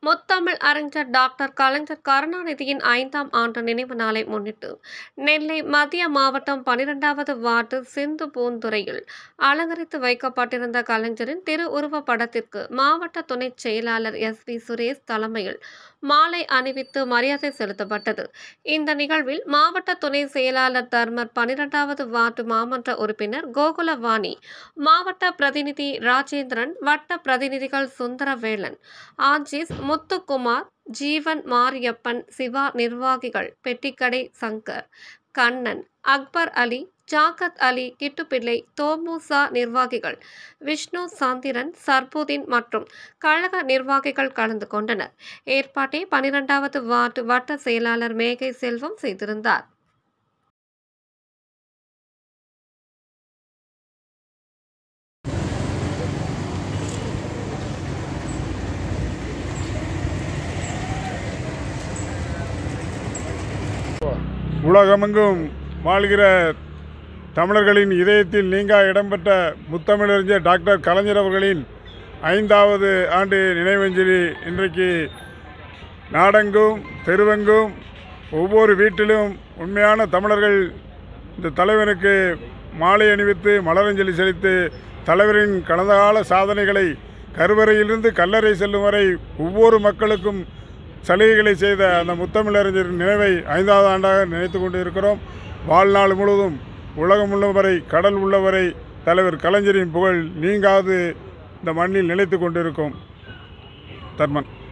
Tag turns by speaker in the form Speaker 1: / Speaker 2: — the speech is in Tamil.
Speaker 1: முத்தமிழ் அறிஞர் டாக்டர் கலைஞர் கருணாநிதியின் ஐந்தாம் ஆண்டு நினைவு நாளை முன்னிட்டு நெல்லை மத்திய மாவட்டம் பனிரெண்டாவது வார்டு சிந்து பூந்துறையில் அலங்கரித்து வைக்கப்பட்டிருந்த கலைஞரின் திருவுருவப் படத்திற்கு மாவட்ட துணைச் செயலாளர் எஸ் வி சுரேஷ் தலைமையில் மாலை அணிவித்து மரியாதை செலுத்தப்பட்டது இந்த நிகழ்வில் மாவட்ட துணை செயலாளர் தர்மர் பனிரெண்டாவது வார்டு மாமன்ற உறுப்பினர் கோகுலவாணி மாவட்ட பிரதிநிதி ராஜேந்திரன் வட்ட பிரதிநிதிகள் சுந்தரவேலன் ஆஜிஸ் முத்துக்குமார் ஜீவன் மாரியப்பன் சிவா நிர்வாகிகள் பெட்டிக்கடை சங்கர் கண்ணன் அக்பர் அலி ஜாகத் அலி கிட்டுப்பிள்ளை தோமுசா நிர்வாகிகள் விஷ்ணு சாந்திரன் சர்புதீன் மற்றும் கழக நிர்வாகிகள் கலந்து கொண்டனர் ஏற்பாட்டை பனிரெண்டாவது வார்டு வட்ட செயலாளர் மேகை செல்வம் செய்திருந்தார்
Speaker 2: உலகமெங்கும் வாழ்கிற தமிழர்களின் இதயத்தில் நீங்கா இடம்பெற்ற முத்தமிழறிஞர் டாக்டர் கலைஞர் அவர்களின் ஐந்தாவது ஆண்டு நினைவஞ்சலி இன்றைக்கு நாடெங்கும் தெருவெங்கும் ஒவ்வொரு வீட்டிலும் உண்மையான தமிழர்கள் இந்த தலைவனுக்கு மாலை அணிவித்து மலரஞ்சலி செலுத்தி தலைவரின் கடந்த கால சாதனைகளை கருவறையிலிருந்து கல்லறை செல்லும் வரை ஒவ்வொரு மக்களுக்கும் சலுகைகளை செய்த அந்த முத்தமிழறிஞரின் நினைவை ஐந்தாவது ஆண்டாக நினைத்து கொண்டு இருக்கிறோம் வாழ்நாள் முழுவதும் உலகம் உள்ளவரை கடல் உள்ளவரை தலைவர் கலைஞரின் புகழ் நீங்காது இந்த மண்ணில் நிலைத்து கொண்டிருக்கும் தர்மன்